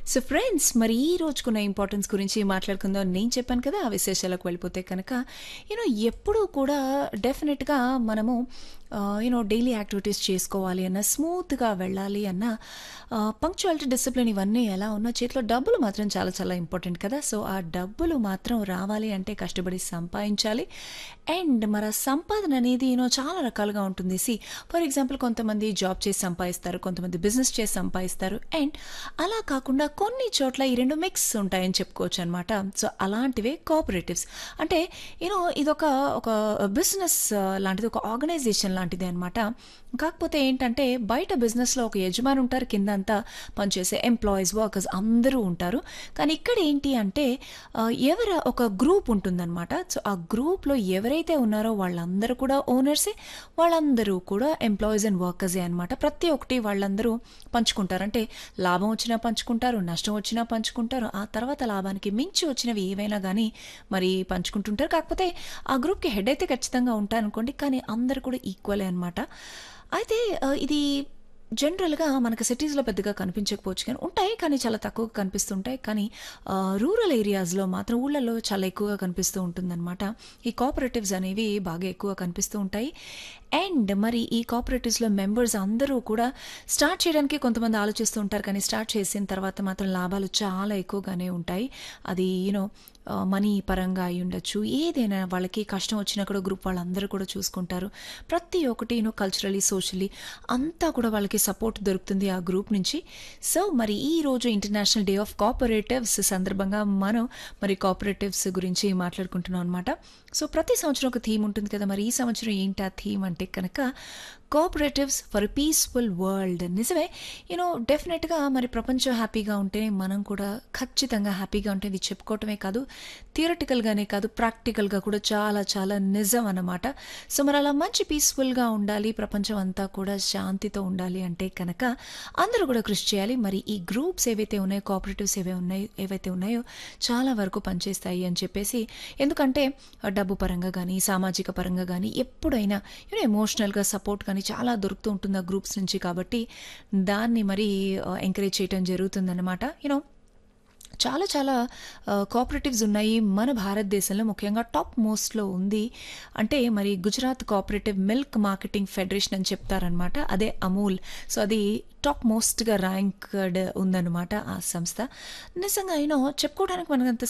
so friends మరి ఈ రోజుకున్న importance గురించి మాట్లాడుకుందాం నేను చెప్పాను కదా ఆ విశేషాలకు వెళ్ళిపోతే కనుక యూనో ఎప్పుడూ కూడా డెఫినెట్గా మనము యూనో డైలీ యాక్టివిటీస్ చేసుకోవాలి అన్న స్మూత్గా వెళ్ళాలి అన్న పంక్చువాలిటీ డిసిప్లిన్ ఇవన్నీ ఎలా ఉన్నా చేతిలో డబ్బులు మాత్రం చాలా చాలా ఇంపార్టెంట్ కదా సో ఆ డబ్బులు మాత్రం రావాలి అంటే కష్టపడి సంపాదించాలి అండ్ మరి ఆ సంపాదన అనేది యూనో చాలా రకాలుగా ఉంటుంది సి ఫర్ ఎగ్జాంపుల్ కొంతమంది జాబ్ చేసి సంపాదిస్తారు కొంతమంది బిజినెస్ చేసి సంపాదిస్తారు అండ్ అలా కాకుండా కొన్ని చోట్ల ఈ రెండు మిక్స్ ఉంటాయని చెప్పుకోవచ్చు అనమాట సో అలాంటివే కోఆపరేటివ్స్ అంటే యూనో ఇదొక ఒక బిజినెస్ లాంటిది ఒక ఆర్గనైజేషన్ లాంటిది అనమాట కాకపోతే ఏంటంటే బయట బిజినెస్లో ఒక యజమాని ఉంటారు కింద అంతా పనిచేసే ఎంప్లాయీస్ వర్కర్స్ అందరూ ఉంటారు కానీ ఇక్కడ ఏంటి అంటే ఎవర ఒక గ్రూప్ ఉంటుందన్నమాట సో ఆ గ్రూప్లో ఎవరైతే ఉన్నారో వాళ్ళందరూ కూడా ఓనర్సే వాళ్ళందరూ కూడా ఎంప్లాయీస్ అండ్ వర్కర్సే అనమాట ప్రతి ఒక్కటి వాళ్ళందరూ పంచుకుంటారు అంటే లాభం వచ్చినా పంచుకుంటారు నష్టం వచ్చినా పంచుకుంటారు ఆ తర్వాత లాభానికి మించి వచ్చినవి ఏవైనా కానీ మరి పంచుకుంటుంటారు కాకపోతే ఆ గ్రూప్కి హెడ్ అయితే ఖచ్చితంగా ఉంటారనుకోండి కానీ అందరు కూడా ఈక్వలే అనమాట అయితే ఇది జనరల్గా మనకు సిటీస్లో పెద్దగా కనిపించకపోవచ్చు కానీ ఉంటాయి కానీ చాలా తక్కువగా కనిపిస్తుంటాయి కానీ రూరల్ ఏరియాస్లో మాత్రం ఊళ్ళల్లో చాలా ఎక్కువగా కనిపిస్తూ ఉంటుందన్నమాట ఈ కోఆపరేటివ్స్ అనేవి బాగా ఎక్కువ కనిపిస్తూ ఉంటాయి అండ్ మరి ఈ కోఆపరేటివ్స్లో మెంబర్స్ అందరూ కూడా స్టార్ట్ చేయడానికి కొంతమంది ఆలోచిస్తూ ఉంటారు కానీ స్టార్ట్ చేసిన తర్వాత మాత్రం లాభాలు చాలా ఎక్కువగానే ఉంటాయి అది యూనో మనీ పరంగా అయి ఉండొచ్చు ఏదైనా వాళ్ళకి కష్టం వచ్చినా కూడా గ్రూప్ వాళ్ళందరూ కూడా చూసుకుంటారు ప్రతి ఒక్కటి యూనో కల్చరలీ సోషలీ అంతా కూడా వాళ్ళకి సపోర్ట్ దొరుకుతుంది ఆ గ్రూప్ నుంచి సో మరి ఈ రోజు ఇంటర్నేషనల్ డే ఆఫ్ కోఆపరేటివ్స్ సందర్భంగా మనం మరి కోఆపరేటివ్స్ గురించి మాట్లాడుకుంటున్నాం అనమాట సో ప్రతి సంవత్సరం ఒక థీమ్ ఉంటుంది కదా మరి ఈ సంవత్సరం ఏంటి ఆ థీమ్ అంటే కనుక కోఆపరేటివ్స్ ఫర్ పీస్ఫుల్ వరల్డ్ నిజమే యూనో డెఫినెట్గా మరి ప్రపంచం హ్యాపీగా ఉంటేనే మనం కూడా ఖచ్చితంగా హ్యాపీగా ఉంటే ఇది చెప్పుకోవటమే కాదు థియరటికల్గానే కాదు ప్రాక్టికల్గా కూడా చాలా చాలా నిజం అన్నమాట సో మరి అలా మంచి పీస్ఫుల్గా ఉండాలి ప్రపంచం అంతా కూడా శాంతితో ఉండాలి అంటే కనుక అందరూ కూడా కృషి చేయాలి మరి ఈ గ్రూప్స్ ఏవైతే ఉన్నాయో కోఆపరేటివ్స్ ఏవే ఉన్నాయో ఏవైతే ఉన్నాయో చాలా వరకు పనిచేస్తాయి అని చెప్పేసి ఎందుకంటే డబ్బు పరంగా కానీ సామాజిక పరంగా కానీ ఎప్పుడైనా యూనో ఎమోషనల్గా సపోర్ట్ కానీ చాలా దొరుకుతూ ఉంటుంది ఆ గ్రూప్స్ నుంచి కాబట్టి దాన్ని మరి ఎంకరేజ్ చేయటం జరుగుతుందన్నమాట యూనో చాలా చాలా కోఆపరేటివ్స్ ఉన్నాయి మన భారతదేశంలో ముఖ్యంగా టాప్ మోస్ట్లో ఉంది అంటే మరి Gujarat cooperative milk marketing federation అని చెప్తారనమాట అదే అమూల్ సో అది టాప్ మోస్ట్గా ర్యాంక్డ్ ఉందన్నమాట ఆ సంస్థ నిజంగా యూనో చెప్పుకోవడానికి మనకంత